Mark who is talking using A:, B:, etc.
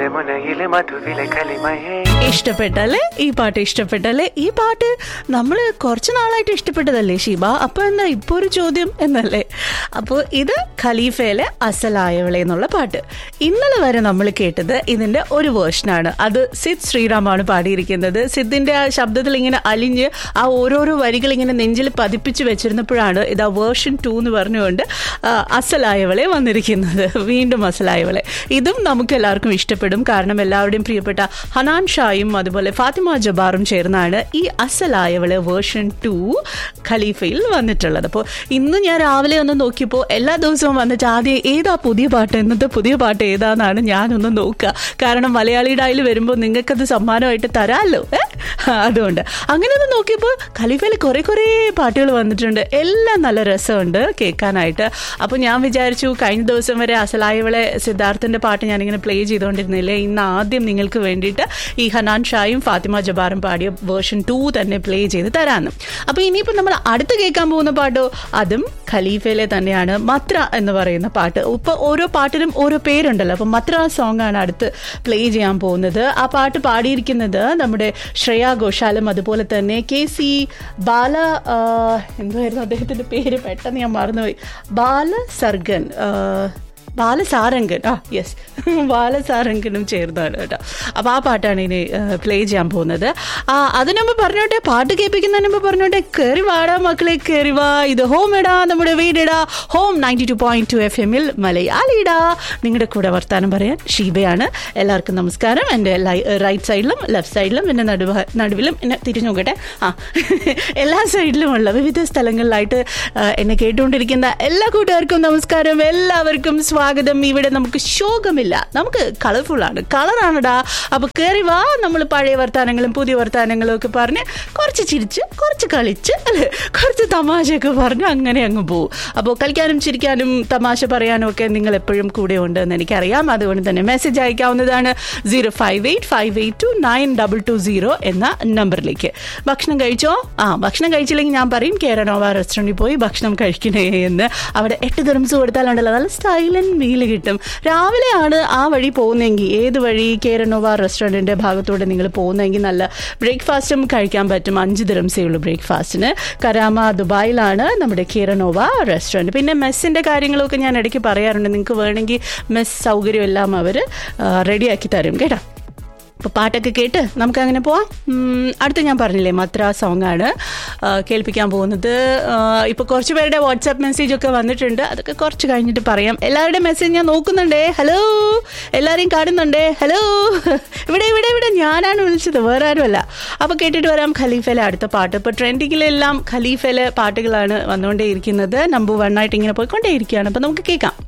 A: യമുനയിലെ മധുവിലെ കലിമയേ
B: ഇഷ്ടപ്പെട്ടല്ലേ ഈ പാട്ട് ഇഷ്ടപ്പെട്ടല്ലേ ഈ പാട്ട് നമ്മൾ കുറച്ച് നാളായിട്ട് ഇഷ്ടപ്പെട്ടതല്ലേ ഷീബ അപ്പൊ എന്താ ഇപ്പൊ ഒരു ചോദ്യം എന്നല്ലേ അപ്പോൾ ഇത് ഖലീഫയിലെ അസലായവളെ എന്നുള്ള പാട്ട് ഇന്നലെ വരെ നമ്മൾ കേട്ടത് ഇതിന്റെ ഒരു വേർഷനാണ് അത് സിദ് ശ്രീറാമാണ് പാടിയിരിക്കുന്നത് സിദ്ദിന്റെ ആ ശബ്ദത്തിൽ ഇങ്ങനെ അലിഞ്ഞ് ആ ഓരോരോ വരികൾ ഇങ്ങനെ നെഞ്ചിൽ പതിപ്പിച്ച് വെച്ചിരുന്നപ്പോഴാണ് ഇത് ആ വേർഷൻ ടു എന്ന് പറഞ്ഞുകൊണ്ട് ആ, അസലായവളെ വന്നിരിക്കുന്നത് വീണ്ടും അസലായവളെ ഇതും നമുക്ക് എല്ലാവർക്കും ഇഷ്ടപ്പെടും കാരണം എല്ലാവരുടെയും പ്രിയപ്പെട്ട ഹനാൻ ഷായും അതുപോലെ ഫാത്തിമ ജബാറും ചേർന്നാണ് ഈ അസലായവളെ വേർഷൻ ടു ഖലീഫയിൽ വന്നിട്ടുള്ളത് അപ്പോൾ ഇന്ന് ഞാൻ രാവിലെ ഒന്ന് നോക്കിയപ്പോൾ എല്ലാ ദിവസവും വന്നിട്ട് ആദ്യം ഏതാ പുതിയ പാട്ട് ഇന്നത്തെ പുതിയ പാട്ട് ഏതാന്നാണ് ഞാനൊന്ന് നോക്കുക കാരണം മലയാളി ഡായിൽ വരുമ്പോൾ നിങ്ങൾക്കത് സമ്മാനമായിട്ട് തരാമല്ലോ ഏ അതുകൊണ്ട് അങ്ങനെ ഒന്ന് നോക്കിയപ്പോൾ ഖലീഫയിൽ കുറേ കുറേ പാട്ടുകൾ വന്നിട്ടുണ്ട് എല്ലാം നല്ല രസമുണ്ട് കേൾക്കാനായിട്ട് അപ്പോൾ ഞാൻ വിചാരിച്ചു കഴിഞ്ഞ ദിവസം വരെ അസലായവളെ സിദ്ധാർത്ഥിൻ്റെ പാട്ട് ഞാനിങ്ങനെ പ്ലേ ചെയ്തുകൊണ്ടിരുന്നില്ലേ ഇന്ന് ആദ്യം നിങ്ങൾക്ക് വേണ്ടിയിട്ട് ഈ ഹനാൻ ഷായും ഫാത്തിമ ജബാറും പാടിയ വേർഷൻ ടു തന്നെ പ്ലേ ചെയ്ത് തരാമെന്ന് അപ്പോൾ ഇനിയിപ്പോൾ നമ്മൾ അടുത്ത് കേൾക്കാൻ പോകുന്ന പാട്ടോ അതും ഖലീഫയിലെ തന്നെയാണ് മത്ര എന്ന് പറയുന്ന പാട്ട് ഇപ്പോൾ ഓരോ പാട്ടിനും ഓരോ പേരുണ്ടല്ലോ അപ്പോൾ മത്ര സോങ് ആണ് അടുത്ത് പ്ലേ ചെയ്യാൻ പോകുന്നത് ആ പാട്ട് പാടിയിരിക്കുന്നത് നമ്മുടെ ശ്രേയ ഘോഷാലും അതുപോലെ തന്നെ കെ സി ബാല ആ, എന്തുവായിരുന്നു അദ്ദേഹത്തിന്റെ പേര് പെട്ടെന്ന് ഞാൻ മറന്നുപോയി ബാല സർഗൻ ആ, ബാലസാരംഗൻ ആ യെസ് ബാലസാരംഗനും ചേർന്നാണ് കേട്ടോ അപ്പോൾ ആ പാട്ടാണ് ഇനി പ്ലേ ചെയ്യാൻ പോകുന്നത് ആ അതിനു മുമ്പ് പറഞ്ഞോട്ടെ പാട്ട് കേൾപ്പിക്കുന്നതിന് മുമ്പ് പറഞ്ഞോട്ടെ കയറി വാടാ മക്കളെ കയറി വാ ഇത് ഹോം ഇടാ നമ്മുടെ വീടിടാ home ninety two point two F എമ്മിൽ മലയാളിടാ നിങ്ങളുടെ കൂടെ വർത്താനം പറയാൻ ഷീബയാണ് എല്ലാവർക്കും നമസ്കാരം എൻ്റെ റൈറ്റ് സൈഡിലും ലെഫ്റ്റ് സൈഡിലും പിന്നെ നടുവ നടുവിലും എന്നെ തിരിഞ്ഞു നോക്കട്ടെ ആ എല്ലാ സൈഡിലുമുള്ള വിവിധ സ്ഥലങ്ങളിലായിട്ട് ആ, എന്നെ കേട്ടുകൊണ്ടിരിക്കുന്ന എല്ലാ കൂട്ടുകാർക്കും നമസ്കാരം എല്ലാവർക്കും സ്വാഗതം ഇവിടെ നമുക്ക് ശോകമില്ല നമുക്ക് കളർഫുൾ ആണ് കളറാണടാ അപ്പൊ കയറി വാ നമ്മൾ പഴയ വർത്താനങ്ങളും പുതിയ വർത്താനങ്ങളും ഒക്കെ പറഞ്ഞ് കുറച്ച് ചിരിച്ച് കുറച്ച് കളിച്ച് അല്ലേ കുറച്ച് തമാശയൊക്കെ പറഞ്ഞ് അങ്ങനെ അങ്ങ് പോകും അപ്പോൾ കളിക്കാനും ചിരിക്കാനും തമാശ പറയാനും ഒക്കെ നിങ്ങൾ എപ്പോഴും കൂടെ ഉണ്ട് എന്ന് എനിക്കറിയാം അതുകൊണ്ട് തന്നെ മെസ്സേജ് അയക്കാവുന്നതാണ് zero five eight five eight two nine double two zero എന്ന നമ്പറിലേക്ക് ഭക്ഷണം കഴിച്ചോ ആ ഭക്ഷണം കഴിച്ചില്ലെങ്കിൽ ഞാൻ പറയും കേരളോവ റെസ്റ്റോറൻറ്റിൽ പോയി ഭക്ഷണം കഴിക്കണേ എന്ന് അവിടെ എട്ട് ദിറംസ് കൊടുത്താലുണ്ടല്ലോ നല്ല സ്റ്റൈലൻ മീൽ കിട്ടും രാവിലെയാണ് ആ വഴി പോകുന്നതെങ്കിൽ ഏത് വഴി കേരനോവ റെസ്റ്റോറൻറ്റിൻ്റെ ഭാഗത്തൂടെ നിങ്ങൾ പോകുന്നതെങ്കിൽ നല്ല ബ്രേക്ക്ഫാസ്റ്റും കഴിക്കാൻ പറ്റും അഞ്ച് ദിറംസേ ഉള്ളൂ ബ്രേക്ക്ഫാസ്റ്റിന് കരാമ ദുബായിലാണ് നമ്മുടെ കേരനോവ റെസ്റ്റോറൻറ്റ് പിന്നെ മെസ്സിൻ്റെ കാര്യങ്ങളൊക്കെ ഞാൻ ഇടയ്ക്ക് പറയാറുണ്ട് നിങ്ങൾക്ക് വേണമെങ്കിൽ മെസ് സൗകര്യം എല്ലാം അവർ റെഡിയാക്കി തരും കേട്ടോ അപ്പോൾ പാട്ടൊക്കെ കേട്ട് നമുക്ക് അങ്ങനെ പോവാം ഉം, അടുത്ത ഞാൻ പറഞ്ഞില്ലേ മത്ര സോങ് ആണ് ആ, കേൾപ്പിക്കാൻ പോകുന്നത് ഇപ്പോൾ കുറച്ച് പേരുടെ വാട്സാപ്പ് മെസ്സേജ് ഒക്കെ വന്നിട്ടുണ്ട് അതൊക്കെ കുറച്ച് കഴിഞ്ഞിട്ട് പറയാം എല്ലാവരുടെയും മെസ്സേജ് ഞാൻ നോക്കുന്നുണ്ടേ ഹലോ എല്ലാവരെയും കാണുന്നുണ്ടേ ഹലോ ഇവിടെ ഇവിടെ ഇവിടെ ഞാനാണ് വിളിച്ചത് വേറെ ആരുമല്ല അപ്പോൾ കേട്ടിട്ട് വരാം ഖലീഫയിലെ അടുത്ത പാട്ട് ഇപ്പോൾ ട്രെൻഡിങ്ങിലെല്ലാം ഖലീഫയിലെ പാട്ടുകളാണ് വന്നുകൊണ്ടേയിരിക്കുന്നത് നമ്പർ വൺ ആയിട്ട് ഇങ്ങനെ പോയിക്കൊണ്ടേയിരിക്കുകയാണ് അപ്പോൾ നമുക്ക് കേൾക്കാം